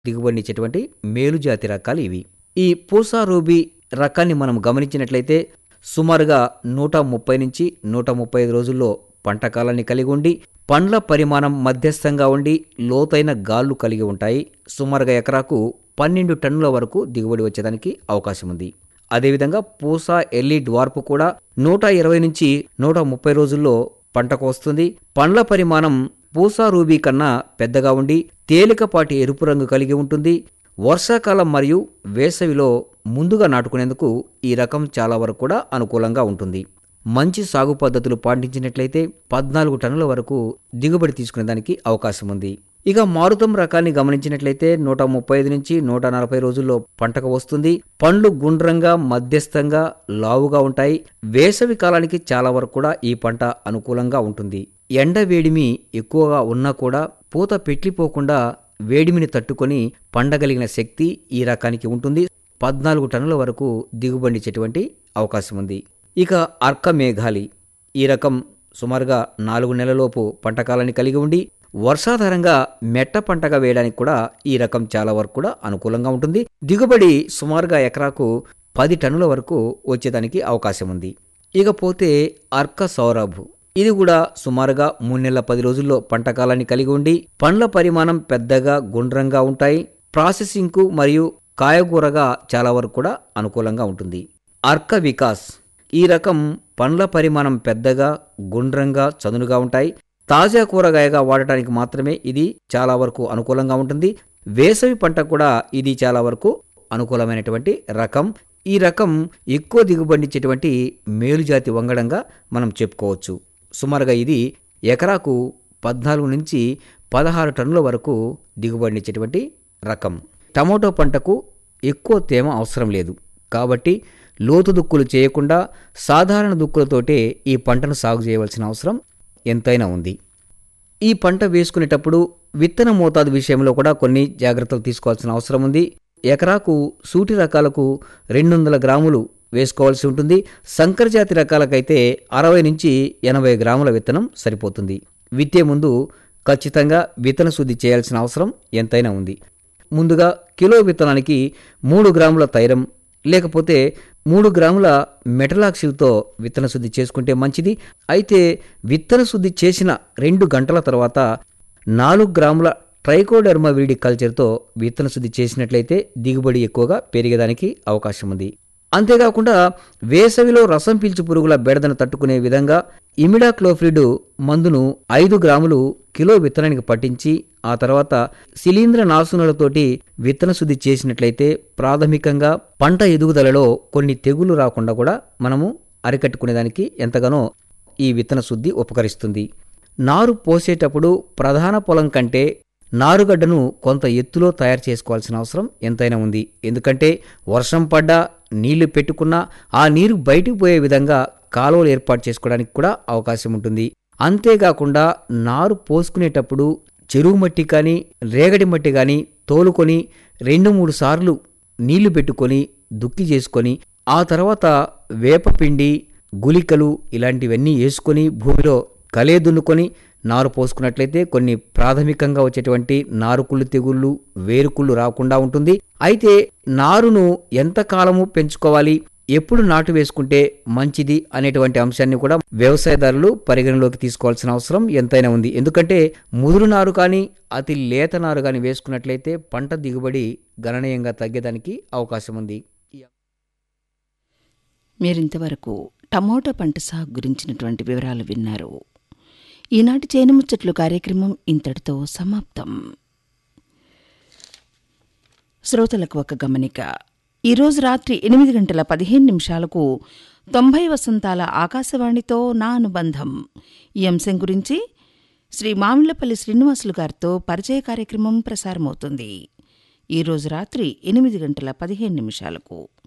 దిగుబడినిచ్చేటువంటి మేలుజాతి రకాలు ఇవి ఈ పూసా రూబీ రకాన్ని మనం గమనించినట్లయితే సుమారుగా నూట ముప్పై నుంచి నూట ముప్పై ఐదు రోజుల్లో పంట కాలాన్ని కలిగి ఉండి పండ్ల పరిమాణం మధ్యస్థంగా ఉండి లోతైన గాళ్ళు కలిగి ఉంటాయి సుమారుగా ఎకరాకు పన్నెండు టన్నుల వరకు దిగుబడి వచ్చేదానికి అవకాశం ఉంది అదేవిధంగా పూసా ఎల్లి డ్వార్పు కూడా నూట ఇరవై నుంచి నూట ముప్పై రోజుల్లో పంటకు వస్తుంది పండ్ల పరిమాణం పూసా రూబీ కన్నా పెద్దగా ఉండి తేలికపాటి ఎరుపు రంగు కలిగి ఉంటుంది వర్షాకాలం మరియు వేసవిలో ముందుగా నాటుకునేందుకు ఈ రకం చాలా వరకు కూడా అనుకూలంగా ఉంటుంది మంచి సాగు పద్ధతులు పాటించినట్లయితే పద్నాలుగు టన్నుల వరకు దిగుబడి తీసుకునేదానికి అవకాశం ఉంది ఇక మారుతం రకాన్ని గమనించినట్లయితే నూట ముప్పై ఐదు నుంచి నూట నలభై రోజుల్లో పంటకు వస్తుంది పండ్లు గుండ్రంగా మధ్యస్థంగా లావుగా ఉంటాయి వేసవి కాలానికి చాలా వరకు కూడా ఈ పంట అనుకూలంగా ఉంటుంది ఎండ వేడిమి ఎక్కువగా ఉన్నా కూడా పూత పెట్లిపోకుండా వేడిమిని తట్టుకొని పండగలిగిన శక్తి ఈ రకానికి ఉంటుంది పద్నాలుగు టన్నుల వరకు దిగుబడిచ్చేటువంటి అవకాశం ఉంది ఇక అర్క మేఘాలి ఈ రకం సుమారుగా నాలుగు నెలలలోపు పంటకాలాన్ని కలిగి ఉండి వర్షాధారంగా మెట్ట పంటగా వేయడానికి కూడా ఈ రకం చాలా వరకు కూడా అనుకూలంగా ఉంటుంది దిగుబడి సుమారుగా ఎకరాకు పది టన్నుల వరకు వచ్చేదానికి అవకాశం ఉంది ఇకపోతే అర్క సౌరభ్ ఇది కూడా సుమారుగా మూడు నెలల పది రోజుల్లో పంట కాలాన్ని కలిగి ఉండి పండ్ల పరిమాణం పెద్దగా గుండ్రంగా ఉంటాయి ప్రాసెసింగ్కు మరియు కాయగూరగా చాలా వరకు కూడా అనుకూలంగా ఉంటుంది అర్క వికాస్ ఈ రకం పండ్ల పరిమాణం పెద్దగా గుండ్రంగా చదునుగా ఉంటాయి తాజా కూరగాయగా వాడటానికి మాత్రమే ఇది చాలా వరకు అనుకూలంగా ఉంటుంది వేసవి పంట కూడా ఇది చాలా వరకు అనుకూలమైనటువంటి రకం ఈ రకం ఎక్కువ దిగుబడినిచ్చేటువంటి మేలుజాతి వంగడంగా మనం చెప్పుకోవచ్చు సుమారుగా ఇది ఎకరాకు పద్నాలుగు నుంచి పదహారు టన్నుల వరకు దిగుబడినిచ్చేటువంటి రకం టమోటో పంటకు ఎక్కువ తేమ అవసరం లేదు కాబట్టి లోతు దుక్కులు చేయకుండా సాధారణ దుక్కులతోటే ఈ పంటను సాగు చేయవలసిన అవసరం ఎంతైనా ఉంది ఈ పంట వేసుకునేటప్పుడు విత్తన మోతాదు విషయంలో కూడా కొన్ని జాగ్రత్తలు తీసుకోవాల్సిన అవసరం ఉంది ఎకరాకు సూటి రకాలకు రెండు వందల గ్రాములు వేసుకోవాల్సి ఉంటుంది సంకరజాతి రకాలకైతే అరవై నుంచి ఎనభై గ్రాముల విత్తనం సరిపోతుంది విత్తే ముందు ఖచ్చితంగా విత్తన శుద్ధి చేయాల్సిన అవసరం ఎంతైనా ఉంది ముందుగా కిలో విత్తనానికి మూడు గ్రాముల తైరం లేకపోతే మూడు గ్రాముల మెటలాక్సిల్తో విత్తన శుద్ధి చేసుకుంటే మంచిది అయితే విత్తన శుద్ధి చేసిన రెండు గంటల తర్వాత నాలుగు గ్రాముల ట్రైకోడెర్మా వీడి కల్చర్తో విత్తన శుద్ధి చేసినట్లయితే దిగుబడి ఎక్కువగా పెరిగేదానికి అవకాశం ఉంది అంతేకాకుండా వేసవిలో రసం పీల్చు పురుగుల బెడదను తట్టుకునే విధంగా ఇమిడాక్లోఫ్రిడ్ మందును ఐదు గ్రాములు కిలో విత్తనానికి పట్టించి ఆ తర్వాత శిలీంద్ర నాశనులతోటి విత్తన శుద్ధి చేసినట్లయితే ప్రాథమికంగా పంట ఎదుగుదలలో కొన్ని తెగులు రాకుండా కూడా మనము అరికట్టుకునేదానికి ఎంతగానో ఈ విత్తన శుద్ధి ఉపకరిస్తుంది నారు పోసేటప్పుడు ప్రధాన పొలం కంటే నారుగడ్డను కొంత ఎత్తులో తయారు చేసుకోవాల్సిన అవసరం ఎంతైనా ఉంది ఎందుకంటే వర్షం పడ్డా నీళ్లు పెట్టుకున్నా ఆ నీరు బయటికి పోయే విధంగా కాలువలు ఏర్పాటు చేసుకోవడానికి కూడా అవకాశం ఉంటుంది అంతేకాకుండా నారు పోసుకునేటప్పుడు చెరువు మట్టి కానీ రేగడి మట్టి కానీ తోలుకొని రెండు మూడు సార్లు నీళ్లు పెట్టుకొని దుక్కి చేసుకొని ఆ తర్వాత వేపపిండి గులికలు ఇలాంటివన్నీ వేసుకొని భూమిలో కలే దున్నుకొని నారు పోసుకున్నట్లయితే కొన్ని ప్రాథమికంగా వచ్చేటువంటి నారుకుళ్ళు తెగుళ్ళు వేరుకుళ్ళు రాకుండా ఉంటుంది అయితే నారును ఎంతకాలము పెంచుకోవాలి ఎప్పుడు నాటు వేసుకుంటే మంచిది అనేటువంటి అంశాన్ని కూడా వ్యవసాయదారులు పరిగణలోకి తీసుకోవాల్సిన అవసరం ఎంతైనా ఉంది ఎందుకంటే ముదురు నారు కానీ అతి లేత నారు కానీ వేసుకున్నట్లయితే పంట దిగుబడి గణనీయంగా తగ్గేదానికి అవకాశం ఉంది మీరింతవరకు టమోటా పంట సాగు గురించినటువంటి వివరాలు విన్నారు ఈనాటి చేను ముచ్చట్లు కార్యక్రమం ఇంతటితో సమాప్తం శ్రోతలకు ఒక గమనిక ఈరోజు రాత్రి ఎనిమిది గంటల పదిహేను నిమిషాలకు తొంభై వసంతాల ఆకాశవాణితో నా అనుబంధం ఈ అంశం గురించి శ్రీ మామిళ్లపల్లి శ్రీనివాసులు గారితో పరిచయ కార్యక్రమం ప్రసారమవుతుంది ఈరోజు రాత్రి ఎనిమిది గంటల పదిహేను నిమిషాలకు